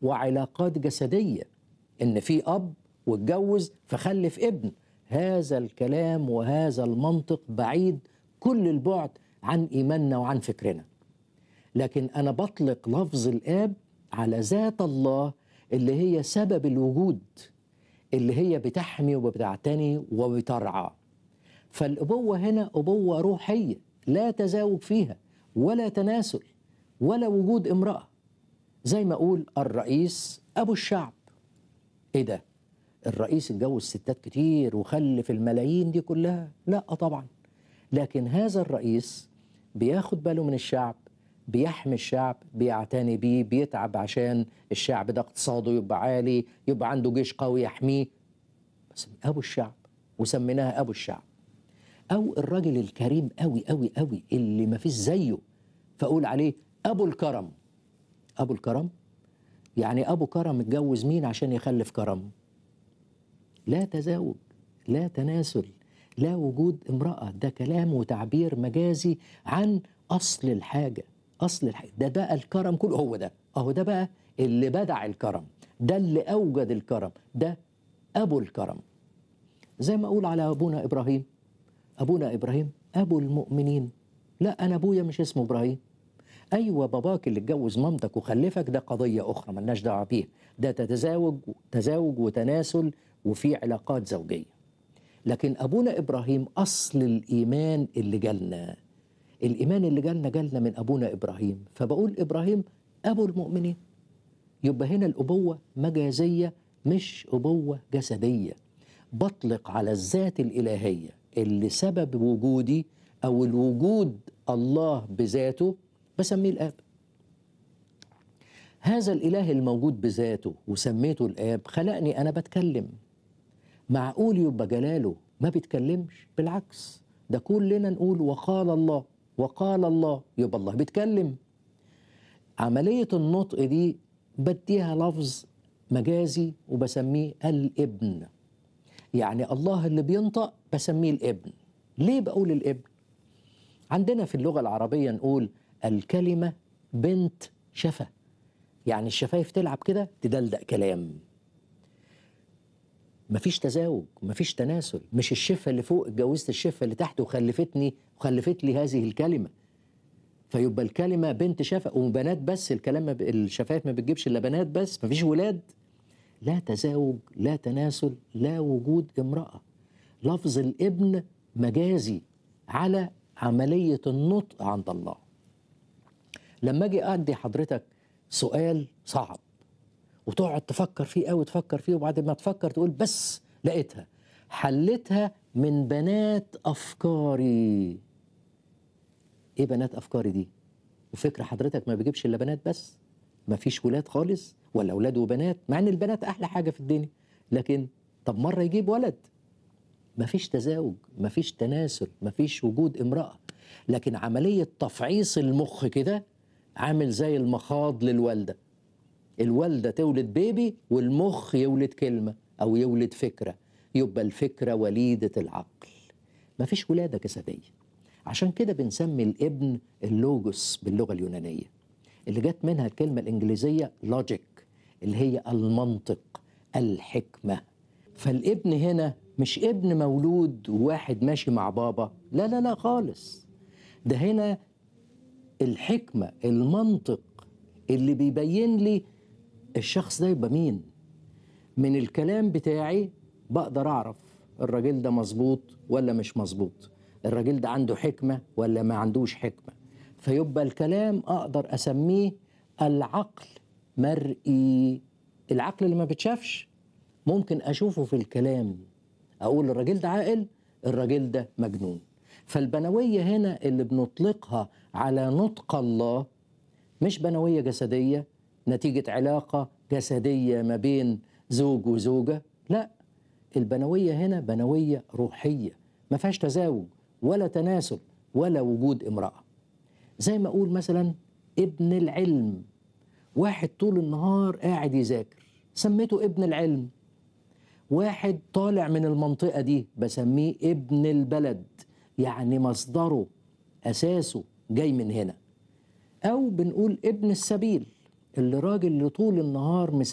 وعلاقات جسديه ان في اب واتجوز فخلف ابن هذا الكلام وهذا المنطق بعيد كل البعد عن ايماننا وعن فكرنا لكن انا بطلق لفظ الاب على ذات الله اللي هي سبب الوجود اللي هي بتحمي وبتعتني وبترعى فالابوه هنا ابوه روحيه لا تزاوج فيها ولا تناسل ولا وجود امراه زي ما اقول الرئيس ابو الشعب ايه ده الرئيس اتجوز ستات كتير وخلف الملايين دي كلها لا طبعا لكن هذا الرئيس بياخد باله من الشعب بيحمي الشعب بيعتني بيه بيتعب عشان الشعب ده اقتصاده يبقى عالي يبقى عنده جيش قوي يحميه بس ابو الشعب وسميناها ابو الشعب او الراجل الكريم قوي قوي قوي اللي ما فيش زيه فاقول عليه ابو الكرم ابو الكرم يعني ابو كرم اتجوز مين عشان يخلف كرم لا تزاوج لا تناسل لا وجود امرأة ده كلام وتعبير مجازي عن أصل الحاجة أصل الحاجة ده بقى الكرم كله هو ده أهو ده بقى اللي بدع الكرم ده اللي أوجد الكرم ده أبو الكرم زي ما أقول على أبونا إبراهيم أبونا إبراهيم أبو المؤمنين لا أنا أبويا مش اسمه إبراهيم أيوة باباك اللي اتجوز مامتك وخلفك ده قضية أخرى ملناش دعوة بيها ده تتزاوج تزاوج وتناسل وفي علاقات زوجية لكن أبونا إبراهيم أصل الإيمان اللي جالنا الإيمان اللي جالنا جالنا من أبونا إبراهيم فبقول إبراهيم أبو المؤمنين يبقى هنا الأبوة مجازية مش أبوة جسدية بطلق على الذات الإلهية اللي سبب وجودي أو الوجود الله بذاته بسميه الآب هذا الإله الموجود بذاته وسميته الآب خلقني أنا بتكلم معقول يبقى جلاله ما بيتكلمش بالعكس ده كلنا نقول وقال الله وقال الله يبقى الله بيتكلم عملية النطق دي بديها لفظ مجازي وبسميه الابن يعني الله اللي بينطق بسميه الابن ليه بقول الابن عندنا في اللغة العربية نقول الكلمة بنت شفة يعني الشفايف تلعب كده تدلدق كلام مفيش تزاوج مفيش تناسل مش الشفة اللي فوق اتجوزت الشفة اللي تحت وخلفتني وخلفت لي هذه الكلمة فيبقى الكلمة بنت شفة وبنات بس الكلام ما ب... الشفايف ما بتجيبش إلا بنات بس مفيش ولاد لا تزاوج لا تناسل لا وجود امرأة لفظ الابن مجازي على عملية النطق عند الله لما اجي ادي حضرتك سؤال صعب وتقعد تفكر فيه قوي تفكر فيه وبعد ما تفكر تقول بس لقيتها حلتها من بنات افكاري ايه بنات افكاري دي وفكر حضرتك ما بيجيبش الا بنات بس ما فيش ولاد خالص ولا اولاد وبنات مع ان البنات احلى حاجه في الدنيا لكن طب مره يجيب ولد ما فيش تزاوج ما فيش تناسل ما فيش وجود امراه لكن عمليه تفعيص المخ كده عامل زي المخاض للوالده الوالده تولد بيبي والمخ يولد كلمه او يولد فكره يبقى الفكره وليده العقل ما فيش ولاده جسديه عشان كده بنسمي الابن اللوجوس باللغه اليونانيه اللي جت منها الكلمه الانجليزيه لوجيك اللي هي المنطق الحكمه فالابن هنا مش ابن مولود وواحد ماشي مع بابا لا لا لا خالص ده هنا الحكمه المنطق اللي بيبين لي الشخص ده يبقى مين من الكلام بتاعي بقدر اعرف الراجل ده مظبوط ولا مش مظبوط الراجل ده عنده حكمه ولا ما عندوش حكمه فيبقى الكلام اقدر اسميه العقل مرئي العقل اللي ما بتشافش ممكن اشوفه في الكلام اقول الراجل ده عاقل الراجل ده مجنون فالبنويه هنا اللي بنطلقها على نطق الله مش بنويه جسديه نتيجه علاقه جسديه ما بين زوج وزوجه لا البنويه هنا بنويه روحيه ما فيهاش تزاوج ولا تناسل ولا وجود امراه زي ما اقول مثلا ابن العلم واحد طول النهار قاعد يذاكر سميته ابن العلم واحد طالع من المنطقه دي بسميه ابن البلد يعني مصدره اساسه جاي من هنا او بنقول ابن السبيل اللي راجل اللي طول النهار